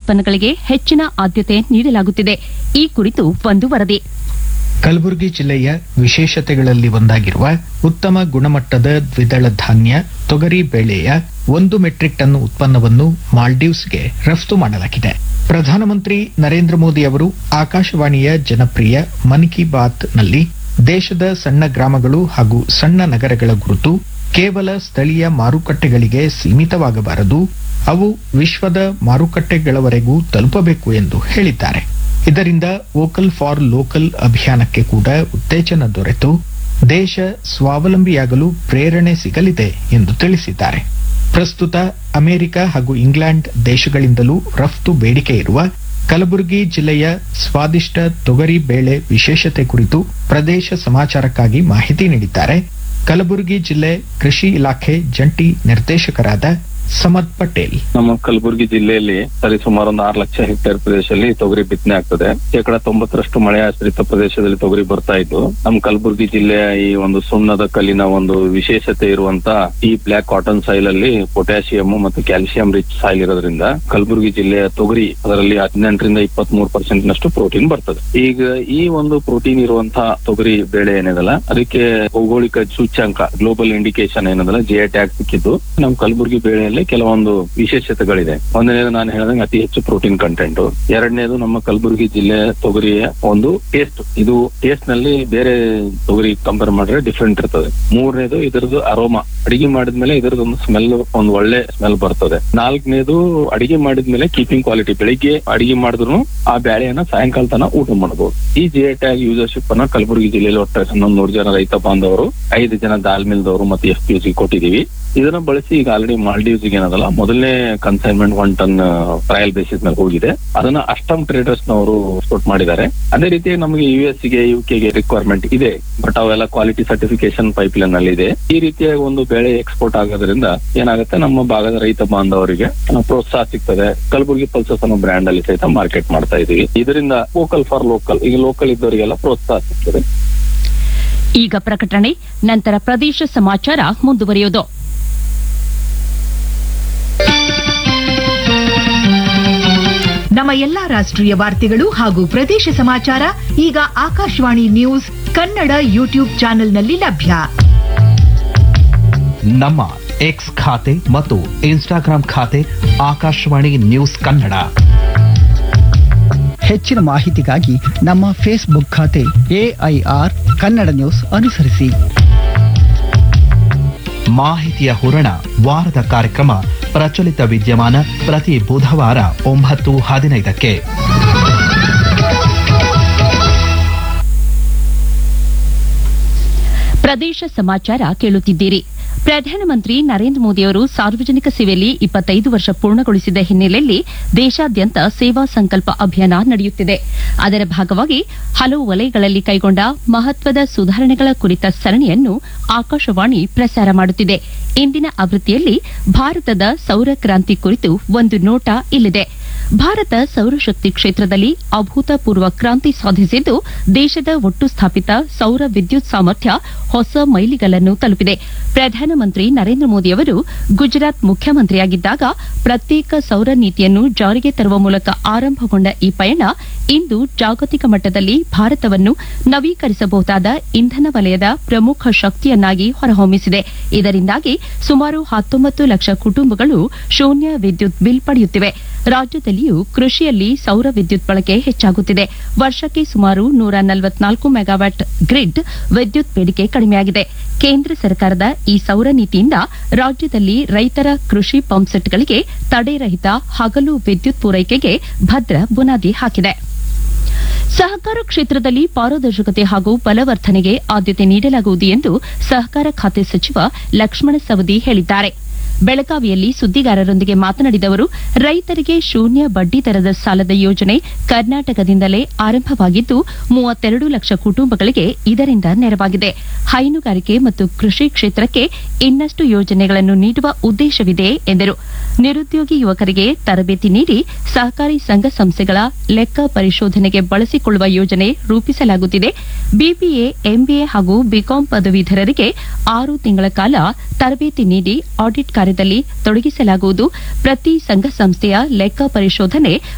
ಉತ್ಪನ್ನಗಳಿಗೆ ಹೆಚ್ಚಿನ ಆದ್ಯತೆ ನೀಡಲಾಗುತ್ತಿದೆ ಈ ಕುರಿತು ಒಂದು ವರದಿ ಕಲಬುರಗಿ ಜಿಲ್ಲೆಯ ವಿಶೇಷತೆಗಳಲ್ಲಿ ಒಂದಾಗಿರುವ ಉತ್ತಮ ಗುಣಮಟ್ಟದ ದ್ವಿದಳ ಧಾನ್ಯ ತೊಗರಿ ಬೇಳೆಯ ಒಂದು ಮೆಟ್ರಿಕ್ ಟನ್ ಉತ್ಪನ್ನವನ್ನು ಮಾಲ್ಡೀವ್ಸ್ಗೆ ರಫ್ತು ಮಾಡಲಾಗಿದೆ ಪ್ರಧಾನಮಂತ್ರಿ ನರೇಂದ್ರ ಮೋದಿ ಅವರು ಆಕಾಶವಾಣಿಯ ಜನಪ್ರಿಯ ಮನ್ ಕಿ ಬಾತ್ ನಲ್ಲಿ ದೇಶದ ಸಣ್ಣ ಗ್ರಾಮಗಳು ಹಾಗೂ ಸಣ್ಣ ನಗರಗಳ ಗುರುತು ಕೇವಲ ಸ್ಥಳೀಯ ಮಾರುಕಟ್ಟೆಗಳಿಗೆ ಸೀಮಿತವಾಗಬಾರದು ಅವು ವಿಶ್ವದ ಮಾರುಕಟ್ಟೆಗಳವರೆಗೂ ತಲುಪಬೇಕು ಎಂದು ಹೇಳಿದ್ದಾರೆ ಇದರಿಂದ ವೋಕಲ್ ಫಾರ್ ಲೋಕಲ್ ಅಭಿಯಾನಕ್ಕೆ ಕೂಡ ಉತ್ತೇಜನ ದೊರೆತು ದೇಶ ಸ್ವಾವಲಂಬಿಯಾಗಲು ಪ್ರೇರಣೆ ಸಿಗಲಿದೆ ಎಂದು ತಿಳಿಸಿದ್ದಾರೆ ಪ್ರಸ್ತುತ ಅಮೆರಿಕ ಹಾಗೂ ಇಂಗ್ಲೆಂಡ್ ದೇಶಗಳಿಂದಲೂ ರಫ್ತು ಬೇಡಿಕೆ ಇರುವ ಕಲಬುರಗಿ ಜಿಲ್ಲೆಯ ಸ್ವಾದಿಷ್ಟ ತೊಗರಿ ಬೇಳೆ ವಿಶೇಷತೆ ಕುರಿತು ಪ್ರದೇಶ ಸಮಾಚಾರಕ್ಕಾಗಿ ಮಾಹಿತಿ ನೀಡಿದ್ದಾರೆ ಕಲಬುರಗಿ ಜಿಲ್ಲೆ ಕೃಷಿ ಇಲಾಖೆ ಜಂಟಿ ನಿರ್ದೇಶಕರಾದ ಸಮದ್ ಪಟೇಲ್ ನಮ್ಮ ಕಲಬುರಗಿ ಜಿಲ್ಲೆಯಲ್ಲಿ ಸರಿ ಸುಮಾರು ಒಂದು ಆರು ಲಕ್ಷ ಹೆಕ್ಟೇರ್ ಪ್ರದೇಶದಲ್ಲಿ ತೊಗರಿ ಬಿತ್ತನೆ ಆಗ್ತದೆ ಶೇಕಡ ತೊಂಬತ್ತರಷ್ಟು ಮಳೆ ಆಶ್ರಿತ ಪ್ರದೇಶದಲ್ಲಿ ತೊಗರಿ ಬರ್ತಾ ಇದ್ದು ನಮ್ಮ ಕಲಬುರಗಿ ಜಿಲ್ಲೆಯ ಈ ಒಂದು ಸುಣ್ಣದ ಕಲ್ಲಿನ ಒಂದು ವಿಶೇಷತೆ ಇರುವಂತ ಈ ಬ್ಲಾಕ್ ಕಾಟನ್ ಸಾಯಿಲ್ ಅಲ್ಲಿ ಪೊಟ್ಯಾಸಿಯಂ ಮತ್ತು ಕ್ಯಾಲ್ಸಿಯಂ ರಿಚ್ ಸಾಯಿಲ್ ಇರೋದ್ರಿಂದ ಕಲಬುರಗಿ ಜಿಲ್ಲೆಯ ತೊಗರಿ ಅದರಲ್ಲಿ ಹದಿನೆಂಟರಿಂದ ಇಪ್ಪತ್ತ್ ಮೂರು ಪರ್ಸೆಂಟ್ ನಷ್ಟು ಪ್ರೋಟೀನ್ ಬರ್ತದೆ ಈಗ ಈ ಒಂದು ಪ್ರೋಟೀನ್ ಇರುವಂತಹ ತೊಗರಿ ಬೇಳೆ ಏನಿದಲ್ಲ ಅದಕ್ಕೆ ಭೌಗೋಳಿಕ ಸೂಚ್ಯಂಕ ಗ್ಲೋಬಲ್ ಇಂಡಿಕೇಶನ್ ಏನದಲ್ಲ ಜಿ ಐ ಟ್ಯಾಗ್ ಸಿಕ್ಕಿದ್ದು ನಮ್ಮ ಕಲಬುರಗಿ ಬೇಳೆಯಲ್ಲಿ ಕೆಲವೊಂದು ವಿಶೇಷತೆಗಳಿದೆ ಒಂದನೇದು ನಾನು ಹೇಳಿದಂಗೆ ಅತಿ ಹೆಚ್ಚು ಪ್ರೋಟೀನ್ ಕಂಟೆಂಟ್ ಎರಡನೇದು ನಮ್ಮ ಕಲಬುರಗಿ ಜಿಲ್ಲೆ ತೊಗರಿಯ ಒಂದು ಟೇಸ್ಟ್ ಇದು ಟೇಸ್ಟ್ ನಲ್ಲಿ ಬೇರೆ ತೊಗರಿ ಕಂಪೇರ್ ಮಾಡಿದ್ರೆ ಡಿಫ್ರೆಂಟ್ ಇರ್ತದೆ ಮೂರನೇದು ಇದರದ್ದು ಅರೋಮಾ ಅಡಿಗೆ ಮಾಡಿದ್ಮೇಲೆ ಇದರದ್ದು ಒಂದು ಸ್ಮೆಲ್ ಒಂದು ಒಳ್ಳೆ ಸ್ಮೆಲ್ ಬರ್ತದೆ ನಾಲ್ಕನೇದು ಅಡಿಗೆ ಮಾಡಿದ್ಮೇಲೆ ಕೀಪಿಂಗ್ ಕ್ವಾಲಿಟಿ ಬೆಳಿಗ್ಗೆ ಅಡಿಗೆ ಮಾಡಿದ್ರು ಆ ಬ್ಯಾಳೆಯನ್ನ ಸಾಯಂಕಾಲ ತನ ಊಟ ಮಾಡಬಹುದು ಈ ಜಿ ಐ ಟ್ಯಾಗ್ ಯೂಸರ್ಶಿಪ್ ಅನ್ನ ಕಲಬುರಗಿ ಜಿಲ್ಲೆಯಲ್ಲಿ ಒಟ್ಟು ಹನ್ನೊಂದು ನೂರು ಜನ ರೈತ ಬಾಂಧವರು ಐದು ಜನ ದಾಲ್ ಮಿಲ್ದವರು ಮತ್ತೆ ಎಫ್ ಪಿ ಸಿ ಕೊಟ್ಟಿದೀವಿ ಇದನ್ನ ಬಳಸಿ ಈಗ ಆಲ್ರೆಡಿ ಮಾಲ್ಡೀವ್ಸ್ ಏನದಲ್ಲ ಮೊದಲನೇ consignment one ton trial basis ಮೇಲೆ ಹೋಗಿದೆ ಅದನ್ನ ಅಷ್ಟಮ್ ಟ್ರೇಡರ್ಸ್ ನವರು ಎಕ್ಸ್ಪೋರ್ಟ್ ಮಾಡಿದ್ದಾರೆ ಅದೇ ರೀತಿ ನಮಗೆ ಯು ಎಸ್ ಗೆ ಯು ಗೆ ರಿಕ್ವೈರ್ಮೆಂಟ್ ಇದೆ ಬಟ್ ಅವೆಲ್ಲ ಕ್ವಾಲಿಟಿ ಸರ್ಟಿಫಿಕೇಶನ್ ಪೈಪ್ಲೈನ್ ಅಲ್ಲಿ ಇದೆ ಈ ರೀತಿಯ ಒಂದು ಬೆಳೆ ಎಕ್ಸ್ಪೋರ್ಟ್ ಆಗೋದ್ರಿಂದ ಏನಾಗುತ್ತೆ ನಮ್ಮ ಭಾಗದ ರೈತ ಬಾಂಧವರಿಗೆ ಪ್ರೋತ್ಸಾಹ ಸಿಗ್ತದೆ ಕಲಬುರಗಿ ಪಲ್ಸಸ್ ಅನ್ನೋ ಬ್ರ್ಯಾಂಡ್ ಅಲ್ಲಿ ಸಹಿತ ಮಾರ್ಕೆಟ್ ಮಾಡ್ತಾ ಇದೀವಿ ಇದರಿಂದ ವೋಕಲ್ ಫಾರ್ ಲೋಕಲ್ ಈಗ ಲೋಕಲ್ ಇದ್ದವರಿಗೆಲ್ಲ ಪ್ರೋತ್ಸಾಹ ಸಿಗ್ತದೆ ಈಗ ಪ್ರಕಟಣೆ ನಂತರ ಪ್ರದೇಶ ಸಮಾಚಾರ ಮುಂದುವರಿಯುವುದು ನಮ್ಮ ಎಲ್ಲಾ ರಾಷ್ಟ್ರೀಯ ವಾರ್ತೆಗಳು ಹಾಗೂ ಪ್ರದೇಶ ಸಮಾಚಾರ ಈಗ ಆಕಾಶವಾಣಿ ನ್ಯೂಸ್ ಕನ್ನಡ ಯೂಟ್ಯೂಬ್ ಚಾನೆಲ್ನಲ್ಲಿ ಲಭ್ಯ ನಮ್ಮ ಎಕ್ಸ್ ಖಾತೆ ಮತ್ತು ಇನ್ಸ್ಟಾಗ್ರಾಂ ಖಾತೆ ಆಕಾಶವಾಣಿ ನ್ಯೂಸ್ ಕನ್ನಡ ಹೆಚ್ಚಿನ ಮಾಹಿತಿಗಾಗಿ ನಮ್ಮ ಫೇಸ್ಬುಕ್ ಖಾತೆ ಎಐಆರ್ ಕನ್ನಡ ನ್ಯೂಸ್ ಅನುಸರಿಸಿ ಮಾಹಿತಿಯ ಹೂರಣ ವಾರದ ಕಾರ್ಯಕ್ರಮ ಪ್ರಚಲಿತ ವಿದ್ಯಮಾನ ಪ್ರತಿ ಬುಧವಾರ ಒಂಬತ್ತು ಹದಿನೈದಕ್ಕೆ ಪ್ರದೇಶ ಸಮಾಚಾರ ಕೇಳುತ್ತಿದ್ದೀರಿ ಪ್ರಧಾನಮಂತ್ರಿ ನರೇಂದ್ರ ಮೋದಿಯವರು ಸಾರ್ವಜನಿಕ ಸೇವೆಯಲ್ಲಿ ಇಪ್ಪತ್ತೈದು ವರ್ಷ ಪೂರ್ಣಗೊಳಿಸಿದ ಹಿನ್ನೆಲೆಯಲ್ಲಿ ದೇಶಾದ್ಯಂತ ಸೇವಾ ಸಂಕಲ್ಪ ಅಭಿಯಾನ ನಡೆಯುತ್ತಿದೆ ಅದರ ಭಾಗವಾಗಿ ಹಲವು ವಲಯಗಳಲ್ಲಿ ಕೈಗೊಂಡ ಮಹತ್ವದ ಸುಧಾರಣೆಗಳ ಕುರಿತ ಸರಣಿಯನ್ನು ಆಕಾಶವಾಣಿ ಪ್ರಸಾರ ಮಾಡುತ್ತಿದೆ ಇಂದಿನ ಆವೃತ್ತಿಯಲ್ಲಿ ಭಾರತದ ಸೌರ ಕ್ರಾಂತಿ ಕುರಿತು ಒಂದು ನೋಟ ಇಲ್ಲಿದೆ ಭಾರತ ಸೌರಶಕ್ತಿ ಕ್ಷೇತ್ರದಲ್ಲಿ ಅಭೂತಪೂರ್ವ ಕ್ರಾಂತಿ ಸಾಧಿಸಿದ್ದು ದೇಶದ ಒಟ್ಟು ಸ್ಥಾಪಿತ ಸೌರ ವಿದ್ಯುತ್ ಸಾಮರ್ಥ್ಯ ಹೊಸ ಮೈಲಿಗಲ್ಲನ್ನು ತಲುಪಿದೆ ಪ್ರಧಾನಮಂತ್ರಿ ನರೇಂದ್ರ ಮೋದಿಯವರು ಗುಜರಾತ್ ಮುಖ್ಯಮಂತ್ರಿಯಾಗಿದ್ದಾಗ ಪ್ರತ್ಯೇಕ ಸೌರ ನೀತಿಯನ್ನು ಜಾರಿಗೆ ತರುವ ಮೂಲಕ ಆರಂಭಗೊಂಡ ಈ ಪಯಣ ಇಂದು ಜಾಗತಿಕ ಮಟ್ಟದಲ್ಲಿ ಭಾರತವನ್ನು ನವೀಕರಿಸಬಹುದಾದ ಇಂಧನ ವಲಯದ ಪ್ರಮುಖ ಶಕ್ತಿಯನ್ನಾಗಿ ಹೊರಹೊಮ್ಮಿಸಿದೆ ಇದರಿಂದಾಗಿ ಸುಮಾರು ಹತ್ತೊಂಬತ್ತು ಲಕ್ಷ ಕುಟುಂಬಗಳು ಶೂನ್ಯ ವಿದ್ಯುತ್ ಬಿಲ್ ಪಡೆಯುತ್ತಿವೆ ರಾಜ್ಯದಲ್ಲಿಯೂ ಕೃಷಿಯಲ್ಲಿ ಸೌರ ವಿದ್ಯುತ್ ಬಳಕೆ ಹೆಚ್ಚಾಗುತ್ತಿದೆ ವರ್ಷಕ್ಕೆ ಸುಮಾರು ನೂರ ನಲವತ್ನಾಲ್ಕು ಮೆಗಾವ್ಯಾಟ್ ಗ್ರಿಡ್ ವಿದ್ಯುತ್ ಬೇಡಿಕೆ ಕಡಿಮೆಯಾಗಿದೆ ಕೇಂದ್ರ ಸರ್ಕಾರದ ಈ ಸೌರ ನೀತಿಯಿಂದ ರಾಜ್ಯದಲ್ಲಿ ರೈತರ ಕೃಷಿ ಪಂಪ್ಸೆಟ್ಗಳಿಗೆ ತಡೆರಹಿತ ಹಗಲು ವಿದ್ಯುತ್ ಪೂರೈಕೆಗೆ ಭದ್ರ ಬುನಾದಿ ಹಾಕಿದೆ ಸಹಕಾರ ಕ್ಷೇತ್ರದಲ್ಲಿ ಪಾರದರ್ಶಕತೆ ಹಾಗೂ ಬಲವರ್ಧನೆಗೆ ಆದ್ಯತೆ ನೀಡಲಾಗುವುದು ಎಂದು ಸಹಕಾರ ಖಾತೆ ಸಚಿವ ಲಕ್ಷ್ಮಣ ಸವದಿ ಹೇಳಿದ್ದಾರೆ ಬೆಳಗಾವಿಯಲ್ಲಿ ಸುದ್ದಿಗಾರರೊಂದಿಗೆ ಮಾತನಾಡಿದ ಅವರು ರೈತರಿಗೆ ಶೂನ್ಯ ಬಡ್ಡಿ ದರದ ಸಾಲದ ಯೋಜನೆ ಕರ್ನಾಟಕದಿಂದಲೇ ಆರಂಭವಾಗಿದ್ದು ಮೂವತ್ತೆರಡು ಲಕ್ಷ ಕುಟುಂಬಗಳಿಗೆ ಇದರಿಂದ ನೆರವಾಗಿದೆ ಹೈನುಗಾರಿಕೆ ಮತ್ತು ಕೃಷಿ ಕ್ಷೇತ್ರಕ್ಕೆ ಇನ್ನಷ್ಟು ಯೋಜನೆಗಳನ್ನು ನೀಡುವ ಉದ್ದೇಶವಿದೆ ಎಂದರು ನಿರುದ್ಯೋಗಿ ಯುವಕರಿಗೆ ತರಬೇತಿ ನೀಡಿ ಸಹಕಾರಿ ಸಂಘ ಸಂಸ್ಥೆಗಳ ಲೆಕ್ಕ ಪರಿಶೋಧನೆಗೆ ಬಳಸಿಕೊಳ್ಳುವ ಯೋಜನೆ ರೂಪಿಸಲಾಗುತ್ತಿದೆ ಬಿಬಿಎ ಎಂಬಿಎ ಹಾಗೂ ಬಿಕಾಂ ಪದವೀಧರರಿಗೆ ಆರು ತಿಂಗಳ ಕಾಲ ತರಬೇತಿ ನೀಡಿ ಆಡಿಟ್ ಕಾರ್ಯದಲ್ಲಿ ತೊಡಗಿಸಲಾಗುವುದು ಪ್ರತಿ ಸಂಘ ಸಂಸ್ಥೆಯ ಲೆಕ್ಕ ಪರಿಶೋಧನೆ